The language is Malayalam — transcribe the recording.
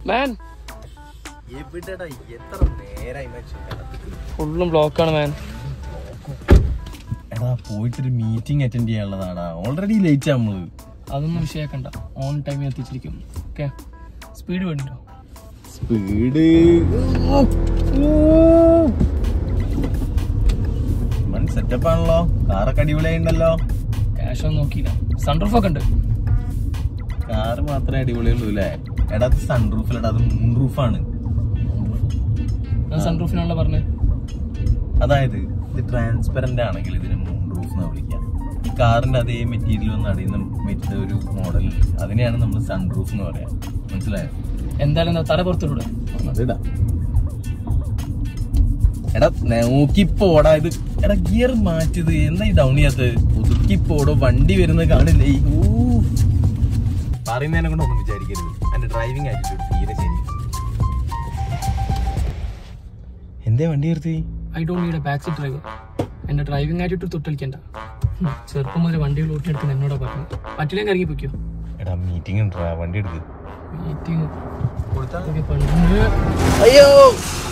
മാൻ എവിടെടാ എത്ര നേരായി മനുഷ്യൻ ഫുള്ളും ബ്ലോക്കാണ് മാൻ എടാ പോയിട്ടൊരു മീറ്റിംഗ് അറ്റൻഡ് ചെയ്യാനുള്ളതാടാ ഓൾറെഡി ലേറ്റ് നമ്മള് അതൊന്നും വിഷയാക്കണ്ട ഓൺ ടൈമിൽ എത്തിച്ചിരിക്കും ഓക്കെ സ്പീഡ് വേണ്ടിട്ടോ സ്പീഡ് സെറ്റപ്പ് ആണല്ലോ കാറൊക്കെ അടിപൊളിയായിണ്ടല്ലോ ക്യാഷ് ഒന്നും നോക്കിയില്ല സൺറൂഫ് ഒക്കെ ഉണ്ട് കാറ് മാത്രമേ അടിപൊളിയുള്ളൂ അല്ലേ എടാ അത് സൺറൂഫിലടാ അത് മൂൺ റൂഫാണ് ഞാൻ സൺറൂഫിനാണല്ലോ പറഞ്ഞത് അതായത് ഇത് ട്രാൻസ്പെറന്റ് ആണെങ്കിൽ ഇതിന് മൂൺ റൂഫ് എന്ന് വിളിക്കാം ഈ കാറിന്റെ അതേ മെറ്റീരിയൽ ഒന്ന് അടിയുന്ന വെച്ച ഒരു മോഡൽ അതിനെയാണ് നമ്മൾ സൺറൂഫ് എന്ന് പറയാം മനസ്സിലായോ എന്തായാലും എന്താ തല പുറത്തിലൂടെ അതിടാ എടാ നോക്കിപ്പോടാ ഇത് എടാ ഗിയർ മാറ്റിയത് എന്താ ഈ ഡൗൺ ചെയ്യാത്തത് ഒതുക്കിപ്പോടോ വണ്ടി വരുന്നത് കാണില്ലേ ഈ ഊ. പറയുന്നതിനെ കൊണ്ട് ഒന്നും വിചാരിക്കരുത് എന്റെ ഡ്രൈവിംഗ് ആറ്റിറ്റ്യൂഡ് തീരെ ശരി എന്തേ വണ്ടി നിർത്തി I don't need a back seat driver എന്റെ ഡ്രൈവിംഗ് ആയിട്ട് തൊട്ടളിക്കണ്ട ഉം, ചെറുപ്പം മുതൽ വണ്ടികൾ ഓട്ടിയെടുക്കുന്ന എന്നോടാ പറഞ്ഞത് പറ്റില്ലെങ്കിൽ ഇറങ്ങി പൊയ്ക്കോ എടാ മീറ്റിംഗ് ഉണ്ടാ വണ്ടി എടുക്ക് മീറ്റിംഗ് കൊടുത്താ പണ്ട് അയ്യോ